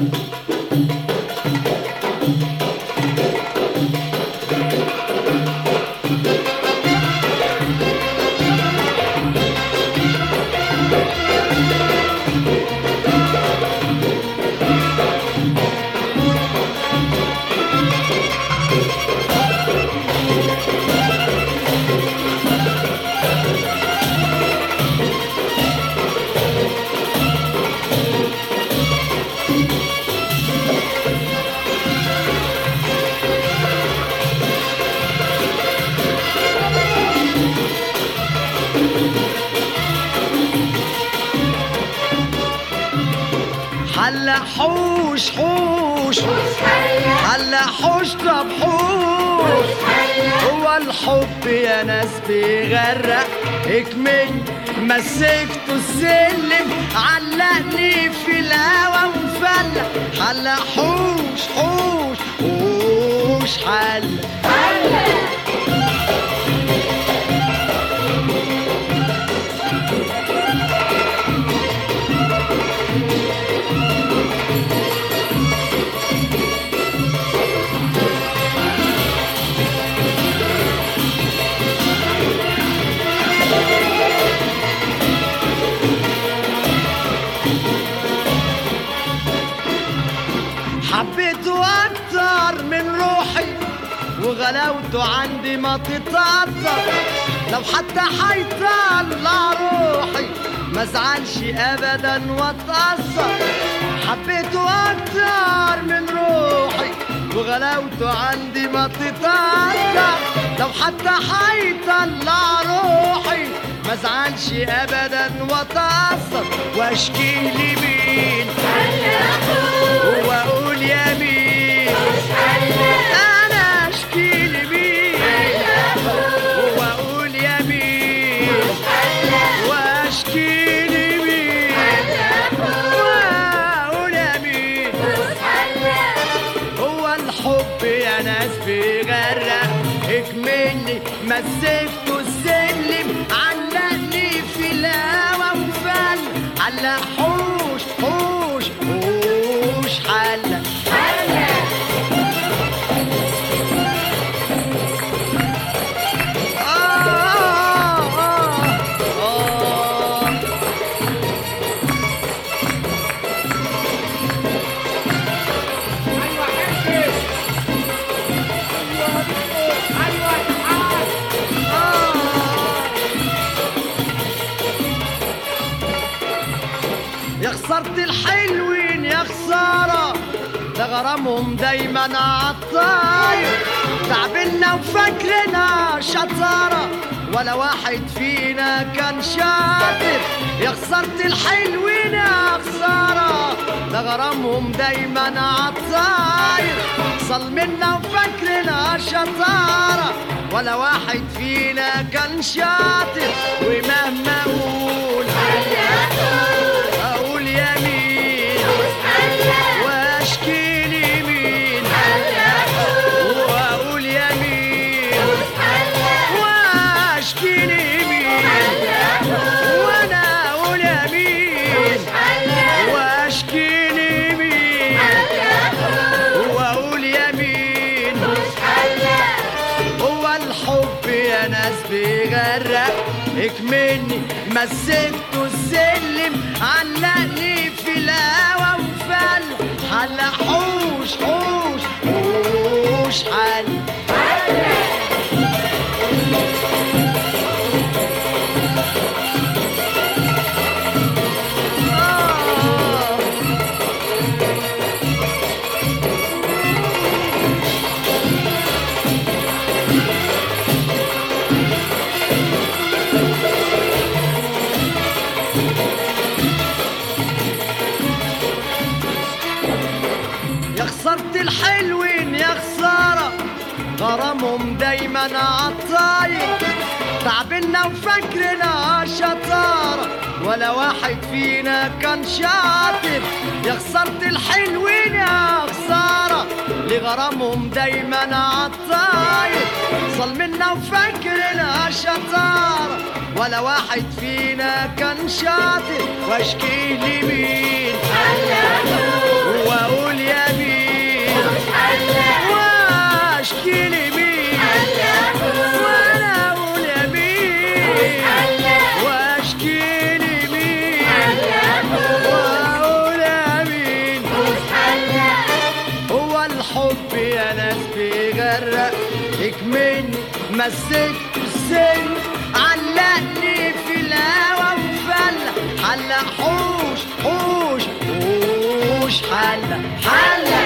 هلا حوش حوش هلا حوش طب حوش هو الحب يا ناس بيغرق اكمل مسكته السلم علقني في الهوا ومفلق هلا حوش حوش حوش حل حبيته اكتر من روحي وغلاوته عندي ما تتقدر لو حتى حيطلع روحي ما ازعلش ابدا واتأثر حبيته اكتر من روحي وغلاوته عندي ما تتقدر لو حتى حيطلع روحي ما ازعلش ابدا واتأثر واشكي لي مين واقول يا مين انا اشكي لمين واقول يا مين واشكي لمين واقول يا مين هو الحب يا ناس بيغرق اكملني مسكته السلم علقني في الهوا وفل علق حوش حوش حوش حلق آه آه آه يا خسارة الحلوين يا خسارة ده غرامهم دايما عالطاير تعبنا وفاكرنا شطارة ولا واحد فينا كان شاطر يا خسارة الحلوين يا خسارة ده غرامهم دايما عالطاير صل منا وفاكرنا شطارة ولا واحد فينا كان شاطر ومهما اقول اقول يمين واشكي لمين واقول يمين واشكي لمين وانا اقول يمين واشكي لمين واقول يمين هو الحب يا ناس بيغرق اكمني مسكته السلم علقني في الهوا وفل حلق حوش حوش حوش حل آه. يا خسارة الحلوين يا خسارة غرامهم دايما عالطاير تعبنا وفاكرنا شطارة ولا واحد فينا كان شاطر يا خسارة الحلوين يا خسارة لغرامهم دايما عالطاير ظلمنا وفاكرنا شطارة ولا واحد فينا كان شاطر واشكي لمين واقول الحب يا ناس بيغرق اكمني مسكت السن علقني في الهوا وفلق حلق حوش حوش حوش حلق حلق